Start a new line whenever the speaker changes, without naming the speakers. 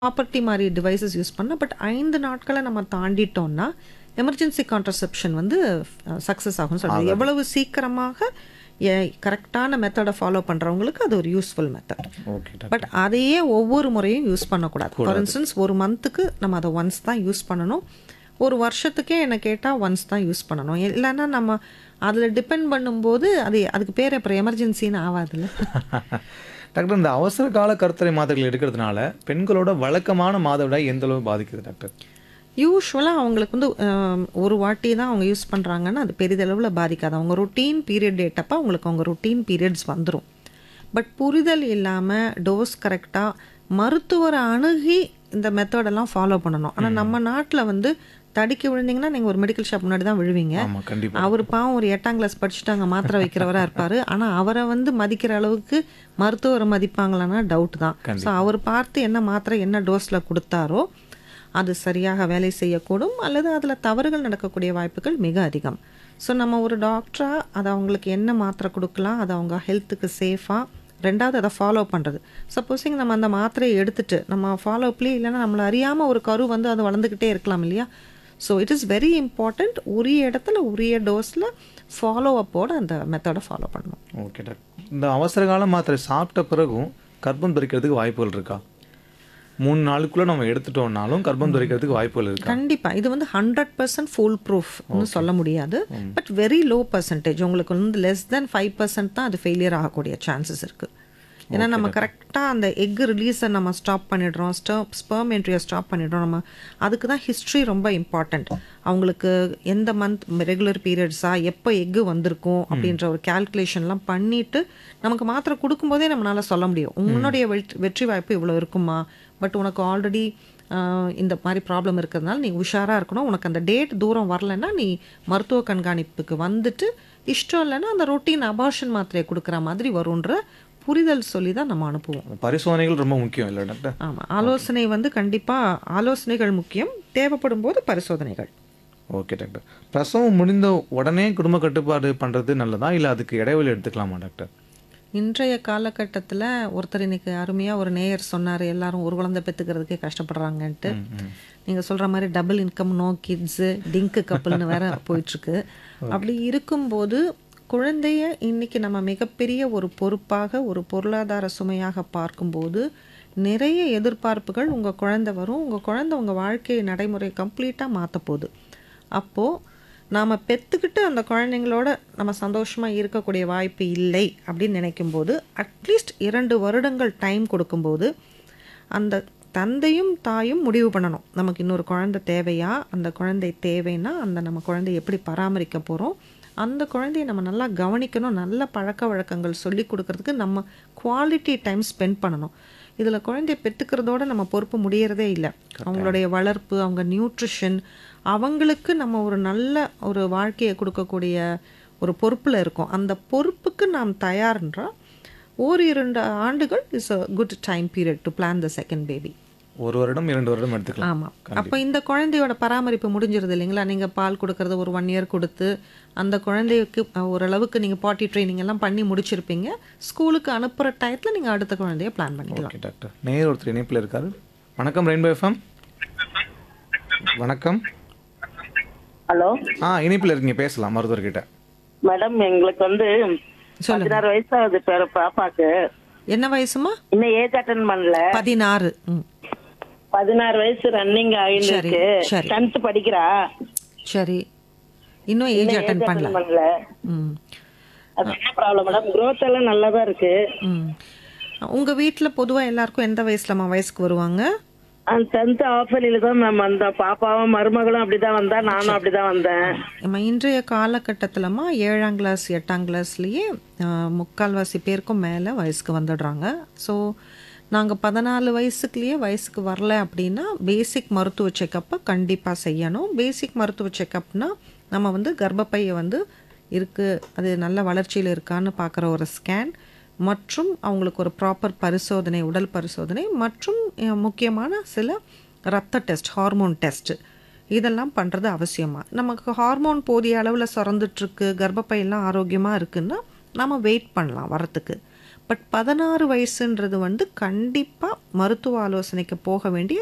Property மாதிரி devices use பண்ணலாம் but ஐந்து நாட்களை நம்ம தாண்டிட்டோம்னா எமர்ஜென்சி கான்ட்ரசெப்ஷன் வந்து சக்ஸஸ் ஆகும்னு சொல்லுவாங்க எவ்வளவு சீக்கிரமாக கரெக்டான மெத்தடை ஃபாலோ பண்ணுறவங்களுக்கு அது ஒரு useful method
okay doctor
but அதையே ஒவ்வொரு முறையும் யூஸ் பண்ணக்கூடாது ஃபார் இன்ஸ்டன்ஸ் ஒரு மந்த்துக்கு நம்ம அதை ஒன்ஸ் தான் யூஸ் பண்ணணும் ஒரு வருஷத்துக்கே என்ன கேட்டால் ஒன்ஸ் தான் யூஸ் பண்ணணும் இல்லைன்னா நம்ம அதில் டிபெண்ட் பண்ணும்போது அது அதுக்கு பேர் அப்புறம் எமர்ஜென்சின்னு ஆகாதுல்ல
டாக்டர் இந்த அவசர கால கருத்தடை மாத்திரைகள் எடுக்கிறதுனால பெண்களோட வழக்கமான மாதவிடாய் எந்த அளவு பாதிக்குது டாக்டர்
யூஸ்வலாக அவங்களுக்கு வந்து அஹ், ஒரு வாட்டி தான் அவங்க யூஸ் பண்ணுறாங்கன்னா அது பெரிதளவில் பாதிக்காது அவங்க ரொட்டீன் பீரியட் டேட்டப்போ அவங்களுக்கு அவங்க ரொட்டீன் பீரியட்ஸ் வந்துடும் பட் புரிதல் இல்லாமல் டோஸ் கரெக்டாக மருத்துவரை அணுகி இந்த மெத்தடெல்லாம் ஃபாலோ பண்ணணும் ஆனால் நம்ம நாட்டில் வந்து தடுக்கி விழுந்தீங்கன்னா நீங்கள் ஒரு மெடிக்கல் ஷாப் முன்னாடி தான் விழுவீங்க
ஆமா கண்டிப்பா
அவர் பாவம் ஒரு எட்டாம் கிளாஸ் படிச்சுட்டு அங்கே மாத்திரை வைக்கிறவராக இருப்பார் ஆனால் அவரை வந்து மதிக்கிற அளவுக்கு மருத்துவரை மதிப்பாங்களான்னா டவுட் தான் ஸோ அவர் பார்த்து என்ன மாத்திரை என்ன டோஸில் கொடுத்தாரோ அது சரியாக வேலை செய்யக்கூடும் அல்லது அதில் தவறுகள் நடக்கக்கூடிய வாய்ப்புகள் மிக அதிகம் ஸோ நம்ம ஒரு டாக்டராக அது அவங்களுக்கு என்ன மாத்திரை கொடுக்கலாம் அது அவங்க ஹெல்த்துக்கு சேஃபாக ரெண்டாவது அதை ஃபாலோ பண்ணுறது சப்போஸிங் நம்ம அந்த மாத்திரையை எடுத்துட்டு நம்ம ஃபாலோ அப்லேயே இல்லைன்னா நம்மளை அறியாமல் ஒரு கரு வந்து அது வளர்ந்துக்கிட்டே இருக்கலாம் இல்லையா so it is very important உரிய இடத்துல உரிய டோஸில் ஃபாலோ அப்போட அந்த மெத்தடை ஃபாலோ பண்ணணும்
ஓகே டாக்டர் இந்த அவசர கால மாத்திரை சாப்பிட்ட பிறகும் கர்ப்பம் தரிக்கிறதுக்கு வாய்ப்புகள் இருக்கா மூணு நாளுக்குள்ள நம்ம எடுத்துட்டோம்னாலும் கர்ப்பம் தரிக்கிறதுக்கு வாய்ப்புகள் இருக்கா
கண்டிப்பாக இது வந்து ஹண்ட்ரட் பர்சன்ட் ஃபுல் ப்ரூஃப்னு சொல்ல முடியாது பட் வெரி லோ பர்சன்டேஜ் உங்களுக்கு வந்து லெஸ் தென் ஃபைவ் பர்சன்ட் தான் அது ஃபெயிலியர் ஆகக்கூடிய சான்சஸ் இருக்குது ஏன்னா நம்ம கரெக்டாக அந்த எக் ரிலீஸை நம்ம ஸ்டாப் பண்ணிடுறோம் ஸ்டாப் ஸ்பெர்ம் என்ட்ரியை ஸ்டாப் பண்ணிடுறோம் நம்ம அதுக்கு தான் ஹிஸ்ட்ரி ரொம்ப இம்பார்ட்டண்ட் அவங்களுக்கு எந்த மந்த் ரெகுலர் பீரியட்ஸா எப்போ எக்கு வந்திருக்கும் அப்படின்ற ஒரு கேல்குலேஷன்லாம் பண்ணிட்டு நமக்கு மாத்திரை கொடுக்கும்போதே நம்மளால சொல்ல முடியும் உன்னுடைய வெற்றி வெற்றி வாய்ப்பு இவ்வளோ இருக்குமா பட் உனக்கு ஆல்ரெடி இந்த மாதிரி ப்ராப்ளம் இருக்கிறதுனால நீ உஷாராக இருக்கணும் உனக்கு அந்த டேட் தூரம் வரலைன்னா நீ மருத்துவ கண்காணிப்புக்கு வந்துட்டு இஷ்டம் இல்லைன்னா அந்த ரொட்டீன் அபார்ஷன் மாத்திரையை கொடுக்குற மாதிரி வரும்ன்ற புரிதல் சொல்லி தான் நம்ம அனுப்புவோம்
பரிசோதனைகள் ரொம்ப முக்கியம் இல்லை டாக்டர்
ஆமாம் ஆலோசனை வந்து கண்டிப்பாக ஆலோசனைகள் முக்கியம் தேவைப்படும் போது பரிசோதனைகள்
ஓகே டாக்டர் பிரசவம் முடிந்த உடனே குடும்ப கட்டுப்பாடு பண்ணுறது நல்லதா இல்லை அதுக்கு இடைவெளி எடுத்துக்கலாமா டாக்டர்
இன்றைய காலகட்டத்தில் ஒருத்தர் இன்னைக்கு அருமையாக ஒரு நேயர் சொன்னார் எல்லாரும் ஒரு குழந்தை பெற்றுக்கிறதுக்கே கஷ்டப்படுறாங்கன்ட்டு நீங்கள் சொல்கிற மாதிரி double income no kids dink கப்பல்னு வேற போயிட்டுருக்கு அப்படி இருக்கும்போது குழந்தைய இன்னைக்கு நம்ம மிகப்பெரிய ஒரு பொறுப்பாக ஒரு பொருளாதார சுமையாக பார்க்கும்போது நிறைய எதிர்பார்ப்புகள் உங்கள் குழந்தை வரும் உங்கள் குழந்தை உங்கள் வாழ்க்கை நடைமுறை கம்ப்ளீட்டாக மாற்ற போகுது அப்போது நாம் பெற்றுக்கிட்டு அந்த குழந்தைங்களோட நம்ம சந்தோஷமாக இருக்கக்கூடிய வாய்ப்பு இல்லை அப்படின்னு நினைக்கும்போது அட்லீஸ்ட் இரண்டு வருடங்கள் டைம் கொடுக்கும்போது அந்த தந்தையும் தாயும் முடிவு பண்ணணும் நமக்கு இன்னொரு குழந்தை தேவையா அந்த குழந்தை தேவைன்னா அந்த நம்ம குழந்தைய எப்படி பராமரிக்க போகிறோம் அந்த குழந்தைய நம்ம நல்லா கவனிக்கணும் நல்ல பழக்க வழக்கங்கள் சொல்லி கொடுக்கறதுக்கு நம்ம குவாலிட்டி டைம் ஸ்பெண்ட் பண்ணணும் இதில் குழந்தைய பெற்றுக்கிறதோட நம்ம பொறுப்பு முடியறதே இல்லை அவங்களுடைய வளர்ப்பு அவங்க நியூட்ரிஷன் அவங்களுக்கு நம்ம ஒரு நல்ல ஒரு வாழ்க்கையை கொடுக்கக்கூடிய ஒரு பொறுப்பில் இருக்கோம் அந்த பொறுப்புக்கு நாம் தயார்ன்றா ஓர் இரண்டு ஆண்டுகள் is a good time period to plan the second baby
ஒரு வருடம் இரண்டு வருடம் எடுத்துக்கலாம்
ஆமாம் அப்போ இந்த குழந்தையோட பராமரிப்பு முடிஞ்சிருது இல்லைங்களா நீங்கள் பால் கொடுக்கறது ஒரு ஒன் இயர் கொடுத்து அந்த குழந்தைக்கு அஹ், ஓரளவுக்கு நீங்கள் பாட்டி ட்ரைனிங் எல்லாம் பண்ணி முடிச்சிருப்பீங்க ஸ்கூலுக்கு அனுப்புகிற டயத்தில் நீங்கள் அடுத்த குழந்தைய பிளான் பண்ணிக்கலாம்
ஓகே டாக்டர் நேர் ஒருத்தர் இணைப்பில் இருக்காரு வணக்கம் ரெயின்போ எஃப்எம் வணக்கம்
ஹலோ
ஆ இணைப்பில் இருக்கீங்க பேசலாம் மருத்துவர்கிட்ட
மேடம் எங்களுக்கு வந்து பதினாறு வயசு ஆகுது பேர பாப்பாக்கு
என்ன வயசுமா
இன்னும் ஏஜ் அட்டன் பண்ணல
பதினாறு ம்
பதினாறு வயசு ரன்னிங் ஆயின்னு
சரி,
இருக்கு
சரி.
டென்த் படிக்கிறா
சரி இன்னும் ஏஜ் அட்டன் பண்ணல
attend பண்ணல
ம்
அது என்ன ப்ராப்ளம் மேடம் growth எல்லாம் நல்லா தான் இருக்கு
ம் உங்கள் வீட்டில் பொதுவாக எல்லாருக்கும் எந்த வயசுலம்மா வயசுக்கு வருவாங்க
அந்த டென்த் ஆஃபர்ல தான் மேம் வந்தா பாப்பாவும் மருமகளும் அப்படிதான் வந்தா நானும் அப்படிதான் வந்தேன்
நம்ம இன்றைய காலகட்டத்திலமா ஏழாம் கிளாஸ் எட்டாம் கிளாஸ்லேயே முக்கால்வாசி பேருக்கும் மேலே வயசுக்கு வந்துடுறாங்க ஸோ நாங்கள் பதினாலு வயசுக்குள்ளேயே வயசுக்கு வரல அப்படின்னா பேசிக் மருத்துவ செக்கப்பை கண்டிப்பாக செய்யணும் பேசிக் மருத்துவ செக்கப்னா நம்ம வந்து கர்ப்பப்பையை வந்து இருக்குது அது நல்ல வளர்ச்சியில் இருக்கான்னு பார்க்குற ஒரு ஸ்கேன் மற்றும் அவங்களுக்கு ஒரு ப்ராப்பர் பரிசோதனை உடல் பரிசோதனை மற்றும் அஹ், முக்கியமான சில ரத்த டெஸ்ட் ஹார்மோன் டெஸ்ட் இதெல்லாம் பண்ணுறது அவசியமாக நமக்கு ஹார்மோன் போதிய அளவில் சுரந்துட்டுருக்கு கர்ப்பப்பையெல்லாம் ஆரோக்கியமாக இருக்குன்னா நம்ம வெயிட் பண்ணலாம் வரத்துக்கு பட் பதினாறு வயசுன்றது வந்து கண்டிப்பாக மருத்துவ ஆலோசனைக்கு போக வேண்டிய